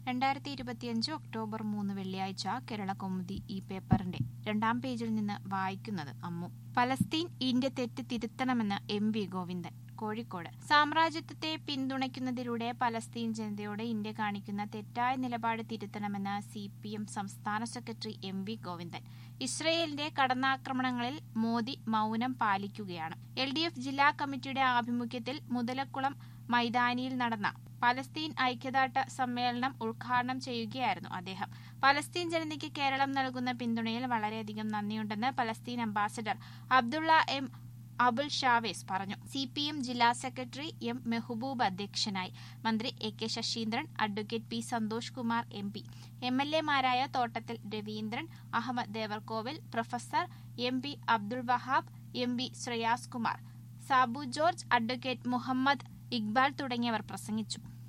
രണ്ടായിരത്തി ഇരുപത്തിയഞ്ച് ഒക്ടോബർ മൂന്ന് വെള്ളിയാഴ്ച കേരള കൗമുദി ഈ പേപ്പറിന്റെ രണ്ടാം പേജിൽ നിന്ന് വായിക്കുന്നത് അമ്മു പലസ്തീൻ ഇന്ത്യ തെറ്റ് തിരുത്തണമെന്ന് എം വി ഗോവിന്ദൻ കോഴിക്കോട് സാമ്രാജ്യത്വത്തെ പിന്തുണയ്ക്കുന്നതിലൂടെ പലസ്തീൻ ജനതയോട് ഇന്ത്യ കാണിക്കുന്ന തെറ്റായ നിലപാട് തിരുത്തണമെന്ന് സി പി എം സംസ്ഥാന സെക്രട്ടറി എം വി ഗോവിന്ദൻ ഇസ്രയേലിന്റെ കടന്നാക്രമണങ്ങളിൽ മോദി മൌനം പാലിക്കുകയാണ് എൽ ഡി എഫ് ജില്ലാ കമ്മിറ്റിയുടെ ആഭിമുഖ്യത്തിൽ മുതലക്കുളം മൈതാനിയിൽ നടന്ന പലസ്തീൻ ഐക്യദാർഢ്യ സമ്മേളനം ഉദ്ഘാടനം ചെയ്യുകയായിരുന്നു അദ്ദേഹം പലസ്തീൻ ജനതയ്ക്ക് കേരളം നൽകുന്ന പിന്തുണയിൽ വളരെയധികം നന്ദിയുണ്ടെന്ന് Palestine ambassador Abdullah M Abul Shawesh പറഞ്ഞു സി പി എം ജില്ലാ സെക്രട്ടറി എം മെഹബൂബ് അധ്യക്ഷനായി മന്ത്രി A K Saseendran advocate P Santhosh Kumar M P M L എമാരായ Thottathil Raveendran Ahammed Devarkovil professor M P Abdul Wahab M P Shreyams Kumar Sabu George advocate Muhammad Iqbal തുടങ്ങിയവർ പ്രസംഗിച്ചു